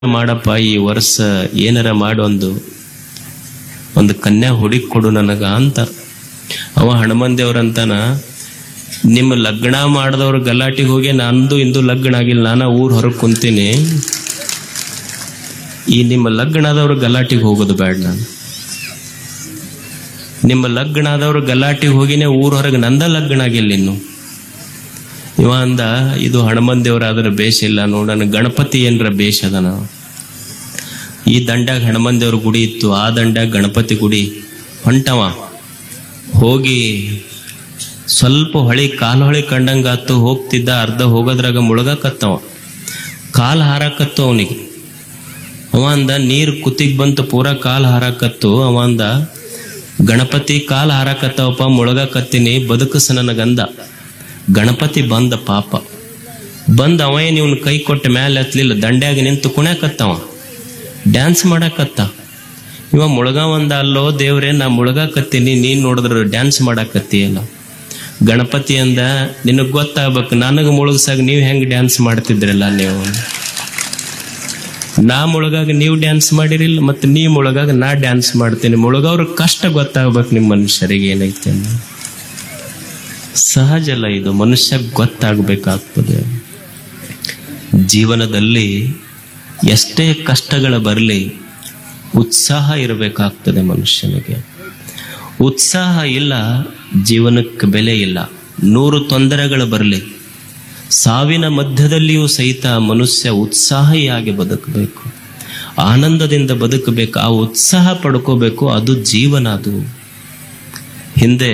ಮಾಡಪ್ಪ ಈ ವರ್ಷ ಏನಾರ ಮಾಡೊಂದು ಒಂದು ಕನ್ಯಾ ಹುಡುಕ್ ಕೊಡು ನನಗ ಅಂತ ಅವ ಹಣಮಂದೇವ್ರಂತಾನ ನಿಮ್ಮ ಲಗ್ನ ಮಾಡಿದವ್ರ ಗಲಾಟಿಗೆ ಹೋಗಿ ನಂದು ಇಂದು ಲಗ್ನ ಆಗಿಲ್ಲ ನಾನ ಊರ್ ಹೊರಗೆ ಕುಂತೀನಿ ಈ ನಿಮ್ಮ ಲಗ್ನ ಆದವ್ರ ಗಲಾಟಿಗೆ ಹೋಗೋದು ಬೇಡ ನಾನು ನಿಮ್ಮ ಲಗ್ನ ಆದವ್ರ ಗಲಾಟಿಗೆ ಹೋಗಿನೇ ಊರ್ ಹೊರಗೆ ನಂದ ಲಗ್ನ ಆಗಿಲ್ಲ ಇನ್ನು ಇವ ಅಂದ ಇದು ಹನುಮನ್ ದೇವ್ರಾದ್ರ ಬೇಷ ಇಲ್ಲ ನೋಡಣ ಗಣಪತಿ ಏನ್ರ ಬೇಷ ಅದನ ಈ ದಂಡ್ಯಾಗ ಹನುಮನ್ ದೇವ್ರ ಗುಡಿ ಇತ್ತು ಆ ದಂಡ್ಯಾಗ ಗಣಪತಿ ಗುಡಿ ಹೊಂಟವ ಹೋಗಿ ಸ್ವಲ್ಪ ಹೊಳಿ ಕಾಲ್ ಹೊಳಿ ಕಂಡಂಗಾತು ಹೋಗ್ತಿದ್ದ ಅರ್ಧ ಹೋಗೋದ್ರಾಗ ಮುಳುಗಕತ್ತವ ಕಾಲ್ ಹಾರಾಕತ್ತು ಅವನಿಗೆ ಅವ ಅಂದ ನೀರ್ ಕುತ್ತಿಗ್ ಬಂತು ಪೂರಾ ಕಾಲ್ ಹಾರಾಕತ್ತು ಅವ ಅಂದ ಗಣಪತಿ ಕಾಲ್ ಹಾರಾಕತ್ತವಪ್ಪ ಮುಳುಗಕತ್ತೀನಿ ಬದುಕಸ ನನಗಂದ ಗಣಪತಿ ಬಂದ ಪಾಪ ಬಂದ ಅವ ಏನ್ ಇವ್ನ ಕೈ ಕೊಟ್ಟ ಮ್ಯಾಲೆ ಹತ್ಲಿಲ್ಲ ದಂಡ್ಯಾಗ ನಿಂತು ಕುಣ್ಯಾಕತ್ತವ ಡ್ಯಾನ್ಸ್ ಮಾಡಾಕತ್ತ ಇವ ಮುಳುಗವಂದ ಅಲ್ಲೋ ದೇವ್ರೆ ನಾ ಮುಳುಗಾಕತ್ತೀನಿ ನೀನ್ ನೋಡಿದ್ರ ಡ್ಯಾನ್ಸ್ ಮಾಡಾಕತ್ತಿ ಅಲ್ಲ ಗಣಪತಿ ಅಂದ ನಿನಗ್ ಗೊತ್ತಾಗ್ಬೇಕು ನನಗ ಮುಳುಗ್ಸಾಗ ನೀವ್ ಹೆಂಗ್ ಡ್ಯಾನ್ಸ್ ಮಾಡ್ತಿದ್ರಲ್ಲ ನೀವು ನಾ ಮುಳುಗಾಗ ನೀವು ಡ್ಯಾನ್ಸ್ ಮಾಡಿರಿಲ್ಲ ಮತ್ತೆ ನೀ ಮುಳುಗಾಗ ನಾ ಡ್ಯಾನ್ಸ್ ಮಾಡ್ತೀನಿ ಮುಳುಗವ್ರ ಕಷ್ಟ ಗೊತ್ತಾಗ್ಬೇಕು ನಿಮ್ಮ ಮನುಷ್ಯರಿಗೆ ಏನೈತೆ ಅನ್ನೋದು. ಸಹಜ ಅಲ್ಲ ಇದು ಮನುಷ್ಯ ಗೊತ್ತಾಗಬೇಕಾಗ್ತದೆ ಜೀವನದಲ್ಲಿ ಎಷ್ಟೇ ಕಷ್ಟಗಳ ಬರಲಿ ಉತ್ಸಾಹ ಇರಬೇಕಾಗ್ತದೆ ಮನುಷ್ಯನಿಗೆ ಉತ್ಸಾಹ ಇಲ್ಲ ಜೀವನಕ್ಕೆ ಬೆಲೆ ಇಲ್ಲ ನೂರು ತೊಂದರೆಗಳು ಬರಲಿ ಸಾವಿನ ಮಧ್ಯದಲ್ಲಿಯೂ ಸಹಿತ ಮನುಷ್ಯ ಉತ್ಸಾಹಿಯಾಗಿ ಬದುಕಬೇಕು ಆನಂದದಿಂದ ಬದುಕಬೇಕು ಆ ಉತ್ಸಾಹ ಪಡ್ಕೋಬೇಕು ಅದು ಜೀವನ ಅದು ಹಿಂದೆ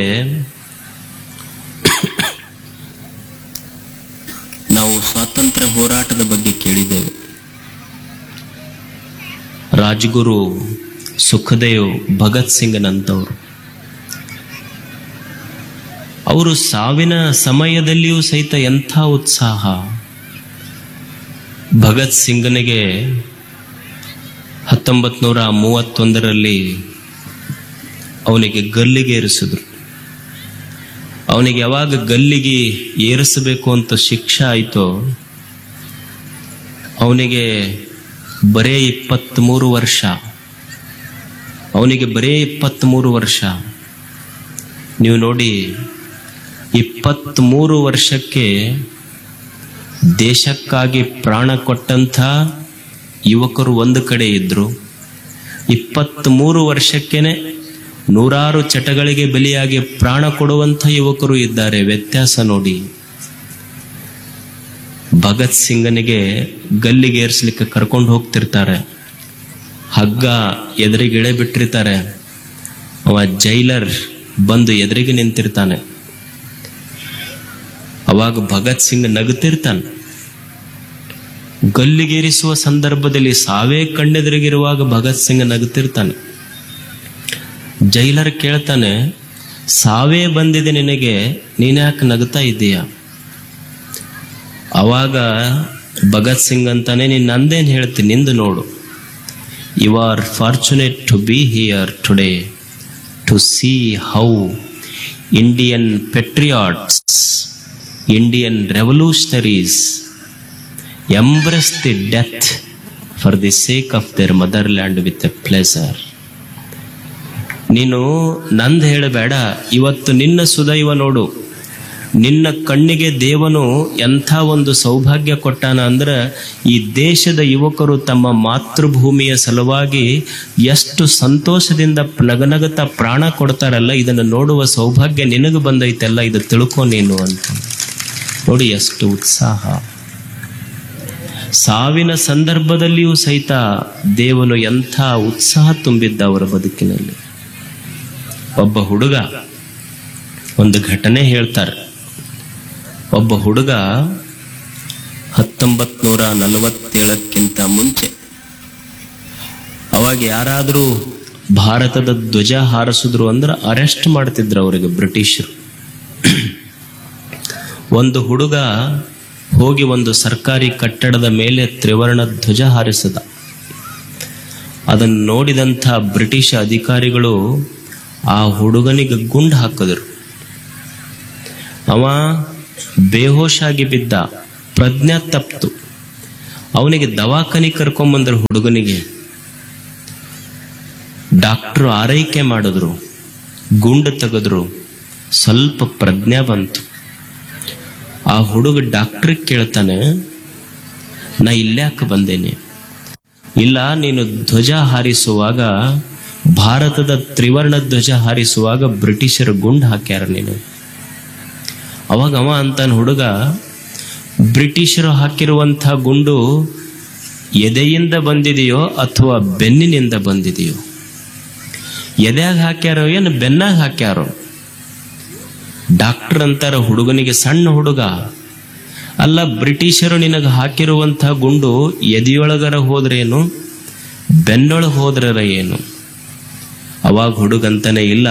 ನಾವು ಸ್ವಾತಂತ್ರ್ಯ ಹೋರಾಟದ ಬಗ್ಗೆ ಕೇಳಿದ್ದೇವೆ ರಾಜ್ಗುರು ಸುಖದೇವ್ ಭಗತ್ ಸಿಂಗ್ನಂತವರು ಅವರು ಸಾವಿನ ಸಮಯದಲ್ಲಿಯೂ ಸಹಿತ ಎಂಥ ಉತ್ಸಾಹ ಭಗತ್ ಸಿಂಗನಿಗೆ ಹತ್ತೊಂಬತ್ ನೂರ ಮೂವತ್ತೊಂದರಲ್ಲಿ ಅವನಿಗೆ ಗಲ್ಲಿಗೆ ಏರಿಸಿದ್ರು ಅವನಿಗೆ ಯಾವಾಗ ಗಲ್ಲಿಗೆ ಏರಿಸಬೇಕು ಅಂತ ಶಿಕ್ಷೆ ಆಯಿತೋ ಅವನಿಗೆ ಬರೇ ಇಪ್ಪತ್ತ್ಮೂರು ವರ್ಷ ಅವನಿಗೆ ಬರೇ ಇಪ್ಪತ್ತ್ಮೂರು ವರ್ಷ ನೀವು ನೋಡಿ ಇಪ್ಪತ್ತ್ಮೂರು ವರ್ಷಕ್ಕೆ ದೇಶಕ್ಕಾಗಿ ಪ್ರಾಣ ಕೊಟ್ಟಂಥ ಯುವಕರು ಒಂದು ಕಡೆ ಇದ್ರು ಇಪ್ಪತ್ತ್ಮೂರು ವರ್ಷಕ್ಕೇನೆ ನೂರಾರು ಚಟಗಳಿಗೆ ಬಲಿಯಾಗಿ ಪ್ರಾಣ ಕೊಡುವಂಥ ಯುವಕರು ಇದ್ದಾರೆ ವ್ಯತ್ಯಾಸ ನೋಡಿ ಭಗತ್ ಸಿಂಗನಿಗೆ ಗಲ್ಲಿಗೆ ಏರಿಸ್ಲಿಕ್ಕೆ ಕರ್ಕೊಂಡು ಹೋಗ್ತಿರ್ತಾರೆ ಹಗ್ಗ ಎದುರಿಗೆ ಇಳೆ ಬಿಟ್ಟಿರ್ತಾರೆ ಅವ ಜೈಲರ್ ಬಂದು ಎದುರಿಗೆ ನಿಂತಿರ್ತಾನೆ ಅವಾಗ ಭಗತ್ ಸಿಂಗ್ ನಗುತ್ತಿರ್ತಾನೆ ಗಲ್ಲಿಗೇರಿಸುವ ಸಂದರ್ಭದಲ್ಲಿ ಸಾವೇ ಕಣ್ಣೆದುರಿಗಿರುವಾಗ ಭಗತ್ ಸಿಂಗ್ ನಗುತ್ತಿರ್ತಾನೆ ಜೈಲರ್ ಕೇಳ್ತಾನೆ ಸಾವೇ ಬಂದಿದೆ ನಿನಗೆ ನೀನ್ಯಾಕೆ ನಗುತ್ತಾ ಇದ್ದೀಯ ಅವಾಗ ಭಗತ್ ಸಿಂಗ್ ಅಂತಾನೆ ನೀನ್ ನಂದೇನ್ ಹೇಳ್ತೀನಿ ನಿಂದು ನೋಡು you are fortunate to be here today to see how Indian patriots Indian revolutionaries embrace the death for the sake of their motherland with a pleasure ನೀನು ನಂದ್ ಹೇಳಬೇಡ ಇವತ್ತು ನಿನ್ನ ಸುದೈವ ನೋಡು ನಿನ್ನ ಕಣ್ಣಿಗೆ ದೇವನು ಎಂಥ ಒಂದು ಸೌಭಾಗ್ಯ ಕೊಟ್ಟಾನ ಅಂದ್ರೆ ಈ ದೇಶದ ಯುವಕರು ತಮ್ಮ ಮಾತೃಭೂಮಿಯ ಸಲುವಾಗಿ ಎಷ್ಟು ಸಂತೋಷದಿಂದ ನಗನಗತ ಪ್ರಾಣ ಕೊಡ್ತಾರಲ್ಲ ಇದನ್ನು ನೋಡುವ ಸೌಭಾಗ್ಯ ನಿನಗೆ ಬಂದೈತೆಲ್ಲ ಇದು ತಿಳ್ಕೊ ನೀನು ಅಂತ ನೋಡಿ ಎಷ್ಟು ಉತ್ಸಾಹ ಸಾವಿನ ಸಂದರ್ಭದಲ್ಲಿಯೂ ಸಹಿತ ದೇವನು ಎಂಥ ಉತ್ಸಾಹ ತುಂಬಿದ್ದ ಅವರ ಬದುಕಿನಲ್ಲಿ ಒಬ್ಬ ಹುಡುಗ ಒಂದು ಘಟನೆ ಹೇಳ್ತಾರೆ ಒಬ್ಬ ಹುಡುಗ ಹತ್ತೊಂಬತ್ ನೂರ ನಲವತ್ತೇಳಕ್ಕಿಂತ ಮುಂಚೆ ಅವಾಗ ಯಾರಾದರೂ ಭಾರತದ ಧ್ವಜ ಹಾರಿಸಿದ್ರು ಅಂದ್ರೆ ಅರೆಸ್ಟ್ ಮಾಡ್ತಿದ್ರು ಅವರಿಗೆ ಬ್ರಿಟಿಷರು ಒಂದು ಹುಡುಗ ಹೋಗಿ ಒಂದು ಸರ್ಕಾರಿ ಕಟ್ಟಡದ ಮೇಲೆ ತ್ರಿವರ್ಣ ಧ್ವಜ ಹಾರಿಸಿದ ಅದನ್ನು ನೋಡಿದಂಥ ಬ್ರಿಟಿಷ್ ಅಧಿಕಾರಿಗಳು ಆ ಹುಡುಗನಿಗೆ ಗುಂಡು ಹಾಕಿದ್ರು ಅವ ಬೇಹೋಶಾಗಿ ಬಿದ್ದ ಪ್ರಜ್ಞೆ ತಪ್ತು ಅವನಿಗೆ ದವಾಖಾನಿ ಕರ್ಕೊಂಬಂದ್ರು ಹುಡುಗನಿಗೆ ಡಾಕ್ಟ್ರು ಆರೈಕೆ ಮಾಡಿದ್ರು ಗುಂಡು ತೆಗೆದ್ರು ಸ್ವಲ್ಪ ಪ್ರಜ್ಞೆ ಬಂತು ಆ ಹುಡುಗ ಡಾಕ್ಟ್ರಿಗೆ ಕೇಳ್ತಾನೆ ನಾ ಇಲ್ಯಾಕೆ ಬಂದೇನೆ ಇಲ್ಲ ನೀನು ಧ್ವಜ ಹಾರಿಸುವಾಗ ಭಾರತದ ತ್ರಿವರ್ಣ ಧ್ವಜ ಹಾರಿಸುವಾಗ ಬ್ರಿಟಿಷರು ಗುಂಡು ಹಾಕ್ಯಾರ ನೀನು ಅವಾಗ ಅವ ಅಂತಾನ ಹುಡುಗ ಬ್ರಿಟಿಷರು ಹಾಕಿರುವಂಥ ಗುಂಡು ಎದೆಯಿಂದ ಬಂದಿದೆಯೋ ಅಥವಾ ಬೆನ್ನಿನಿಂದ ಬಂದಿದೆಯೋ ಎದೆಯಾಗ ಹಾಕ್ಯಾರೋ ಏನು ಬೆನ್ನಾಗ ಹಾಕ್ಯಾರೋ ಡಾಕ್ಟರ್ ಅಂತಾರ ಹುಡುಗನಿಗೆ ಸಣ್ಣ ಹುಡುಗ ಅಲ್ಲ ಬ್ರಿಟಿಷರು ನಿನಗೆ ಹಾಕಿರುವಂಥ ಗುಂಡು ಎದೆಯೊಳಗರ ಹೋದ್ರೇನು ಬೆನ್ನೊಳಗೆ ಹೋದ್ರರ ಏನು ಅವಾಗ ಹುಡುಗಂತಾನೆ ಇಲ್ಲ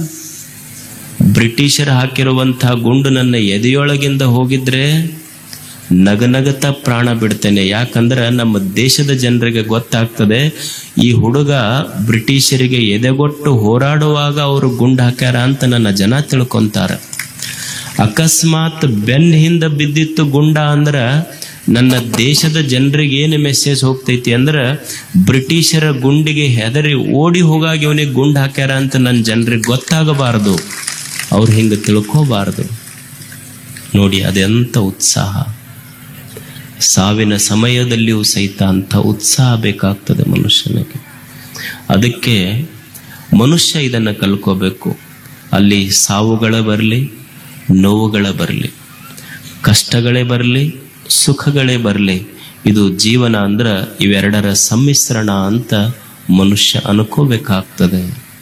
ಬ್ರಿಟಿಷರು ಹಾಕಿರುವಂಥ ಗುಂಡು ನನ್ನ ಎದೆಯೊಳಗಿಂದ ಹೋಗಿದ್ರೆ ನಗನಗತ ಪ್ರಾಣ ಬಿಡ್ತೇನೆ ಯಾಕಂದ್ರೆ ನಮ್ಮ ದೇಶದ ಜನರಿಗೆ ಗೊತ್ತಾಗ್ತದೆ ಈ ಹುಡುಗ ಬ್ರಿಟಿಷರಿಗೆ ಎದೆಗೊಟ್ಟು ಹೋರಾಡುವಾಗ ಅವರು ಗುಂಡು ಹಾಕ್ಯಾರ ಅಂತ ನನ್ನ ಜನ ತಿಳ್ಕೊಂತಾರ ಅಕಸ್ಮಾತ್ ಬೆನ್ ಹಿಂದ ಬಿದ್ದಿತ್ತು ಗುಂಡ ಅಂದ್ರ ನನ್ನ ದೇಶದ ಜನರಿಗೆ ಏನು ಮೆಸೇಜ್ ಹೋಗ್ತೈತಿ ಅಂದ್ರ ಬ್ರಿಟಿಷರ ಗುಂಡಿಗೆ ಹೆದರಿ ಓಡಿ ಹೋಗಾಗಿ ಅವನಿಗೆ ಗುಂಡು ಹಾಕ್ಯಾರ ಅಂತ ನನ್ನ ಜನರಿಗೆ ಗೊತ್ತಾಗಬಾರದು ಅವ್ರು ಹಿಂಗೆ ತಿಳ್ಕೋಬಾರದು ನೋಡಿ ಅದೆಂತ ಉತ್ಸಾಹ ಸಾವಿನ ಸಮಯದಲ್ಲಿಯೂ ಸಹಿತ ಅಂತ ಉತ್ಸಾಹ ಬೇಕಾಗ್ತದೆ ಮನುಷ್ಯನಿಗೆ ಅದಕ್ಕೆ ಮನುಷ್ಯ ಇದನ್ನು ಕಲ್ಕೋಬೇಕು ಅಲ್ಲಿ ಸಾವುಗಳ ಬರಲಿ ನೋವುಗಳ ಬರಲಿ ಕಷ್ಟಗಳೇ ಬರಲಿ ಸುಖಗಳೇ ಬರಲಿ ಇದು ಜೀವನ ಅಂದ್ರೆ ಇವೆರಡರ ಸಮ್ಮಿಶ್ರಣ ಅಂತ ಮನುಷ್ಯ ಅನ್ಕೋಬೇಕಾಗ್ತದೆ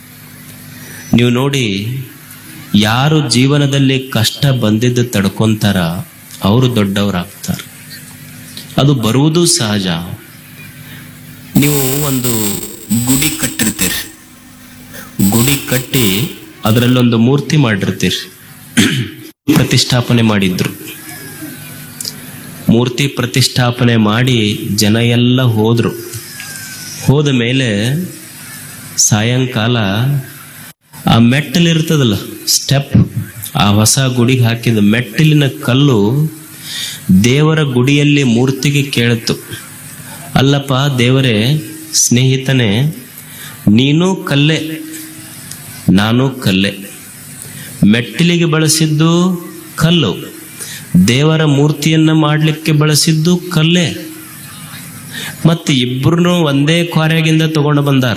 ನೀವು ನೋಡಿ ಯಾರು ಜೀವನದಲ್ಲಿ ಕಷ್ಟ ಬಂದಿದ್ದು ತಡ್ಕೊಂತಾರ ಅವರು ದೊಡ್ಡವರಾಗ್ತಾರೆ ಅದು ಬರುವುದು ಸಹಜ ನೀವು ಒಂದು ಗುಡಿ ಕಟ್ಟಿರ್ತೀರಿ ಗುಡಿ ಕಟ್ಟಿ ಅದರಲ್ಲೊಂದು ಮೂರ್ತಿ ಮಾಡಿರ್ತೀರಿ ಪ್ರತಿಷ್ಠಾಪನೆ ಮಾಡಿದ್ರು ಮೂರ್ತಿ ಪ್ರತಿಷ್ಠಾಪನೆ ಮಾಡಿ ಜನ ಎಲ್ಲ ಹೋದ್ರು ಹೋದ ಮೇಲೆ ಸಾಯಂಕಾಲ ಆ ಮೆಟ್ಟಲಿರ್ತದಲ್ಲ ಸ್ಟೆಪ್ ಆ ಹೊಸ ಗುಡಿಗೆ ಹಾಕಿದ ಮೆಟ್ಟಲಿನ ಕಲ್ಲು ದೇವರ ಗುಡಿಯಲ್ಲಿ ಮೂರ್ತಿಗೆ ಕೇಳಿತು ಅಲ್ಲಪ್ಪ ದೇವರೇ ಸ್ನೇಹಿತನೇ ನೀನು ಕಲ್ಲೆ ನಾನು ಕಲ್ಲೆ ಮೆಟ್ಟಿಲಿಗೆ ಬಳಸಿದ್ದು ಕಲ್ಲು ದೇವರ ಮೂರ್ತಿಯನ್ನ ಮಾಡಲಿಕ್ಕೆ ಬಳಸಿದ್ದು ಕಲ್ಲೇ ಮತ್ತೆ ಇಬ್ರು ಒಂದೇ ಕ್ವಾರ್ಯಾಗಿಂದ ತಗೊಂಡು ಬಂದಾರ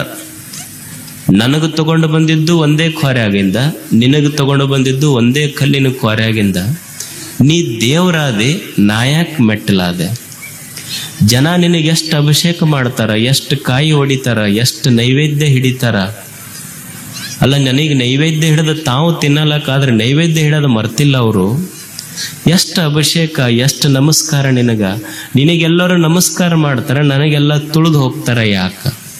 ನನಗೆ ತಗೊಂಡು ಬಂದಿದ್ದು ಒಂದೇ ಕ್ವಾರ್ಯಾಗಿಂದ ನಿನಗೆ ತಗೊಂಡು ಬಂದಿದ್ದು ಒಂದೇ ಕಲ್ಲಿನ ಕ್ವಾರ್ಯಾಗಿಂದ ನೀ ದೇವರಾದೆ ನಾಯಕ್ ಮೆಟ್ಟಲಾದೆ ಜನ ನಿನಗೆ ಎಷ್ಟು ಅಭಿಷೇಕ ಮಾಡ್ತಾರ ಎಷ್ಟು ಕಾಯಿ ಹೊಡಿತಾರ ಎಷ್ಟು ನೈವೇದ್ಯ ಹಿಡಿತಾರ ಅಲ್ಲ ನನಗೆ ನೈವೇದ್ಯ ಹಿಡಿದ ತಾವು ತಿನ್ನಲಕ್ಕಾದ್ರೆ ನೈವೇದ್ಯ ಹಿಡೋದು ಮರ್ತಿಲ್ಲ ಅವರು ಎಷ್ಟು ಅಭಿಷೇಕ ಎಷ್ಟು ನಮಸ್ಕಾರ ನಿನಗ ನಿನಗೆಲ್ಲರೂ ನಮಸ್ಕಾರ ಮಾಡ್ತಾರ ನನಗೆಲ್ಲ ತುಳಿದು ಹೋಗ್ತಾರ ಯಾಕ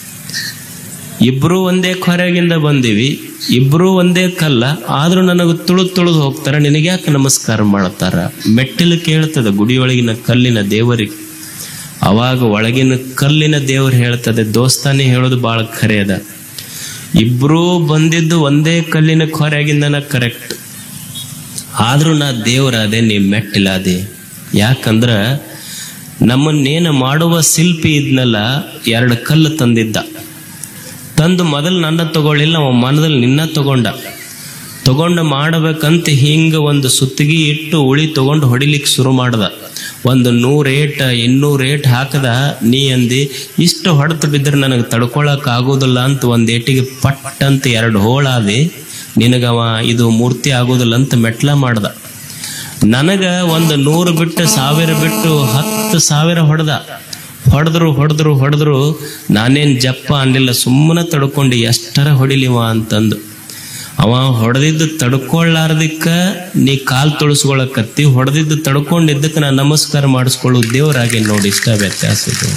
ಇಬ್ರು ಒಂದೇ ಕೊರೆಗಿಂದ ಬಂದಿವಿ ಇಬ್ರು ಒಂದೇ ಕಲ್ಲ ಆದ್ರೂ ನನಗೆ ತುಳಿದು ತುಳಿದು ಹೋಗ್ತಾರ ನಿನಗ್ಯಾಕೆ ನಮಸ್ಕಾರ ಮಾಡ್ತಾರ ಮೆಟ್ಟಿಲು ಕೇಳ್ತದ ಗುಡಿಯೊಳಗಿನ ಕಲ್ಲಿನ ದೇವರಿಗೆ ಅವಾಗ ಒಳಗಿನ ಕಲ್ಲಿನ ದೇವರು ಹೇಳ್ತದೆ ದೋಸ್ತಾನೆ ಹೇಳೋದು ಬಹಳ ಖರೆ ಅದ ಇಬ್ರೂ ಬಂದಿದ್ದು ಒಂದೇ ಕಲ್ಲಿನ ಕೊರೆಗಿಂದನ ಕರೆಕ್ಟ್ ಆದ್ರೂ ನಾ ದೇವರಾದೆ ನೀ ಮೆಟ್ಟಿಲಾದೆ ಯಾಕಂದ್ರ ನಮ್ಮನ್ನೇನು ಮಾಡುವ ಶಿಲ್ಪಿ ಇದ್ನಲ್ಲ ಎರಡು ಕಲ್ಲು ತಂದಿದ್ದ ತಂದು ಮೊದಲು ನನ್ನ ತಗೊಳ್ಳಿಲ್ಲ ಅವ ಮನದಲ್ಲಿ ನಿನ್ನ ತಗೊಂಡ ತಗೊಂಡು ಮಾಡಬೇಕಂತ ಹಿಂಗ ಒಂದು ಸುತ್ತಿಗೆ ಇಟ್ಟು ಉಳಿ ತಗೊಂಡು ಹೊಡಿಲಿಕ್ಕೆ ಶುರು ಮಾಡ್ದ ಒಂದು ನೂರು ಏಟ್ ಇನ್ನೂರು ಏಟ್ ಹಾಕದ ನೀ ಅಂದಿ ಇಷ್ಟು ಹೊಡೆತು ಬಿದ್ರೆ ನನಗೆ ತಡ್ಕೊಳಕ್ ಆಗೋದಿಲ್ಲ ಅಂತ ಒಂದು ಏಟಿಗೆ ಪಟ್ ಅಂತ ಎರಡು ಹೋಳಾದಿ ನಿನಗವ ಇದು ಮೂರ್ತಿ ಆಗೋದಿಲ್ಲ ಅಂತ ಮೆಟ್ಲ ಮಾಡ್ದ ನನಗ ಒಂದು ನೂರು ಬಿಟ್ಟು ಸಾವಿರ ಬಿಟ್ಟು ಹತ್ತು ಸಾವಿರ ಹೊಡೆದ ಹೊಡೆದ್ರು ಹೊಡೆದ್ರು ಹೊಡೆದ್ರು ನಾನೇನ್ ಜಪ್ಪ ಅನ್ಲಿಲ್ಲ ಸುಮ್ಮನೆ ತಡ್ಕೊಂಡು ಎಷ್ಟರ ಹೊಡಿಲಿವ ಅಂತಂದು ಅವ ಹೊಡೆದಿದ್ದು ತಡ್ಕೊಳ್ಳಾರ್ದಕ್ಕ ನೀ ಕಾಲ್ ತುಳಿಸ್ಕೊಳಕತ್ತಿ ಹೊಡೆದಿದ್ದು ತಡ್ಕೊಂಡಿದ್ದಕ್ಕೆ ನಾ ನಮಸ್ಕಾರ ಮಾಡಿಸ್ಕೊಳ್ಳೋ ದೇವರಾಗಿ ನೋಡಿ ಇಷ್ಟ ವ್ಯತ್ಯಾಸ ಇದು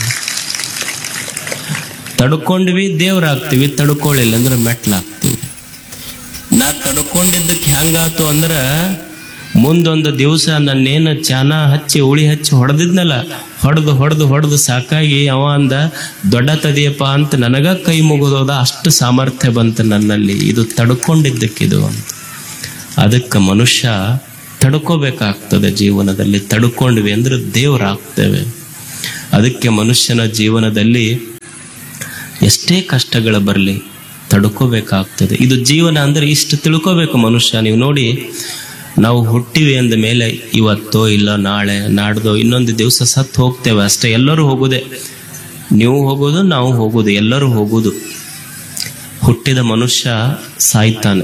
ತಡ್ಕೊಂಡ್ವಿ ದೇವ್ರಾಗ್ತೀವಿ ತಡ್ಕೊಳ್ಳಿಲ್ಲ ಅಂದ್ರೆ ಮೆಟ್ಲಾಗ್ತೀವಿ ನಾ ತಡ್ಕೊಂಡಿದ್ದಕ್ಕೆ ಹೆಂಗಾತು ಅಂದ್ರ ಮುಂದೊಂದು ದಿವಸ ನನ್ನೇನು ಚಾನ ಹಚ್ಚಿ ಉಳಿ ಹಚ್ಚಿ ಹೊಡೆದಿದ್ನಲ್ಲ ಹೊಡೆದು ಹೊಡೆದು ಹೊಡೆದು ಸಾಕಾಗಿ ಅವ ಅಂದ ದೊಡ್ಡ ತದಿಯಪ್ಪ ಅಂತ ನನಗ ಕೈ ಮುಗಿದೋದ ಅಷ್ಟು ಸಾಮರ್ಥ್ಯ ಬಂತು ನನ್ನಲ್ಲಿ ಇದು ತಡ್ಕೊಂಡಿದ್ದಕ್ಕಿದು ಅಂತ ಅದಕ್ಕೆ ಮನುಷ್ಯ ತಡ್ಕೋಬೇಕಾಗ್ತದೆ ಜೀವನದಲ್ಲಿ ತಡ್ಕೊಂಡ್ವಿ ಅಂದ್ರೆ ದೇವರಾಗ್ತೇವೆ ಅದಕ್ಕೆ ಮನುಷ್ಯನ ಜೀವನದಲ್ಲಿ ಎಷ್ಟೇ ಕಷ್ಟಗಳು ಬರಲಿ ತಡ್ಕೋಬೇಕಾಗ್ತದೆ ಇದು ಜೀವನ ಅಂದ್ರೆ ಇಷ್ಟು ತಿಳ್ಕೋಬೇಕು ಮನುಷ್ಯ ನೀವು ನೋಡಿ ನಾವು ಹುಟ್ಟಿವಿ ಅಂದ ಮೇಲೆ ಇವತ್ತೋ ಇಲ್ಲ ನಾಳೆ ನಾಡ್ದೋ ಇನ್ನೊಂದು ದಿವಸ ಸತ್ತು ಹೋಗ್ತೇವೆ ಅಷ್ಟೇ ಎಲ್ಲರೂ ಹೋಗುದೇ ನೀವು ಹೋಗೋದು ನಾವು ಹೋಗೋದು ಎಲ್ಲರೂ ಹೋಗುದು ಹುಟ್ಟಿದ ಮನುಷ್ಯ ಸಾಯ್ತಾನೆ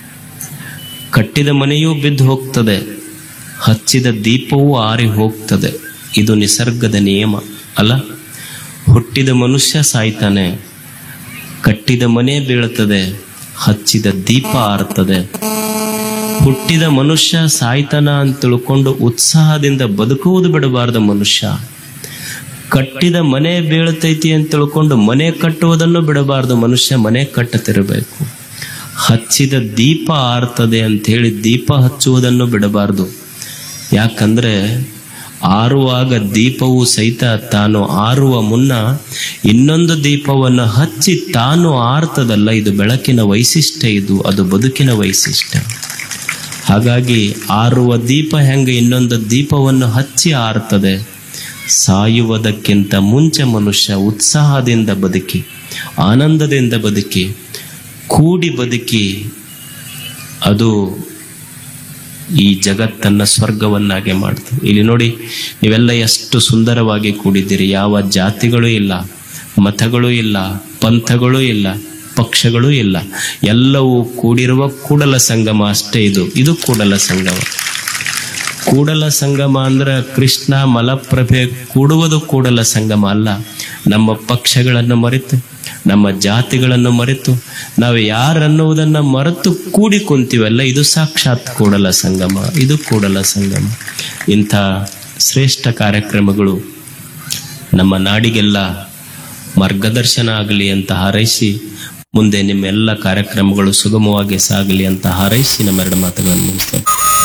ಕಟ್ಟಿದ ಮನೆಯೂ ಬಿದ್ದು ಹೋಗ್ತದೆ ಹಚ್ಚಿದ ದೀಪವೂ ಆರಿ ಹೋಗ್ತದೆ ಇದು ನಿಸರ್ಗದ ನಿಯಮ ಅಲ್ಲ ಹುಟ್ಟಿದ ಮನುಷ್ಯ ಸಾಯ್ತಾನೆ ಕಟ್ಟಿದ ಮನೆ ಬೀಳುತ್ತದೆ ಹಚ್ಚಿದ ದೀಪ ಆರ್ತದೆ ಹುಟ್ಟಿದ ಮನುಷ್ಯ ಸಾಯ್ತಾನ ಅಂತ ತಿಳ್ಕೊಂಡು ಉತ್ಸಾಹದಿಂದ ಬದುಕುವುದು ಬಿಡಬಾರದು ಮನುಷ್ಯ ಕಟ್ಟಿದ ಮನೆ ಬೀಳ್ತೈತಿ ಅಂತ ತಿಳ್ಕೊಂಡು ಮನೆ ಕಟ್ಟುವುದನ್ನು ಬಿಡಬಾರದು ಮನುಷ್ಯ ಮನೆ ಕಟ್ಟತಿರಬೇಕು ಹಚ್ಚಿದ ದೀಪ ಆರ್ತದೆ ಅಂತ ಹೇಳಿ ದೀಪ ಹಚ್ಚುವುದನ್ನು ಬಿಡಬಾರದು ಯಾಕಂದ್ರೆ ಆರುವಾಗ ದೀಪವು ಸಹಿತ ತಾನು ಆರುವ ಮುನ್ನ ಇನ್ನೊಂದು ದೀಪವನ್ನು ಹಚ್ಚಿ ತಾನು ಆರ್ತದಲ್ಲ ಇದು ಬೆಳಕಿನ ವೈಶಿಷ್ಟ್ಯ ಇದು ಅದು ಬದುಕಿನ ವೈಶಿಷ್ಟ್ಯ ಹಾಗಾಗಿ ಆರುವ ದೀಪ ಹೆಂಗೆ ಇನ್ನೊಂದು ದೀಪವನ್ನು ಹಚ್ಚಿ ಆರ್ತದೆ ಸಾಯುವುದಕ್ಕಿಂತ ಮುಂಚೆ ಮನುಷ್ಯ ಉತ್ಸಾಹದಿಂದ ಬದುಕಿ ಆನಂದದಿಂದ ಬದುಕಿ ಕೂಡಿ ಬದುಕಿ ಅದು ಈ ಜಗತ್ತನ್ನ ಸ್ವರ್ಗವನ್ನಾಗಿ ಮಾಡ್ತದೆ ಇಲ್ಲಿ ನೋಡಿ ನೀವೆಲ್ಲ ಎಷ್ಟು ಸುಂದರವಾಗಿ ಕೂಡಿದ್ದೀರಿ ಯಾವ ಜಾತಿಗಳೂ ಇಲ್ಲ ಮತಗಳೂ ಇಲ್ಲ ಪಂಥಗಳೂ ಇಲ್ಲ ಪಕ್ಷಗಳೂ ಇಲ್ಲ ಎಲ್ಲವೂ ಕೂಡಿರುವ ಕೂಡಲ ಸಂಗಮ ಅಷ್ಟೇ ಇದು ಇದು ಕೂಡಲ ಸಂಗಮ ಕೂಡಲ ಸಂಗಮ ಅಂದ್ರೆ ಕೃಷ್ಣ ಮಲಪ್ರಭೆ ಕೂಡುವುದು ಕೂಡಲ ಸಂಗಮ ಅಲ್ಲ ನಮ್ಮ ಪಕ್ಷಗಳನ್ನು ಮರೆತು ನಮ್ಮ ಜಾತಿಗಳನ್ನು ಮರೆತು ನಾವು ಯಾರನ್ನುವುದನ್ನ ಮರೆತು ಕೂಡಿ ಕುಂತೀವಲ್ಲ ಇದು ಸಾಕ್ಷಾತ್ ಕೂಡಲ ಸಂಗಮ ಇದು ಕೂಡಲ ಸಂಗಮ ಇಂಥ ಶ್ರೇಷ್ಠ ಕಾರ್ಯಕ್ರಮಗಳು ನಮ್ಮ ನಾಡಿಗೆಲ್ಲ ಮಾರ್ಗದರ್ಶನ ಆಗಲಿ ಅಂತ ಹಾರೈಸಿ ಮುಂದೆ ನಿಮ್ಮೆಲ್ಲ ಕಾರ್ಯಕ್ರಮಗಳು ಸುಗಮವಾಗಿ ಸಾಗಲಿ ಅಂತ ಹಾರೈಸಿ ನಮ್ಮೆರಡು ಮಾತುಗಳನ್ನು ಮುಗಿಸ್ತೇನೆ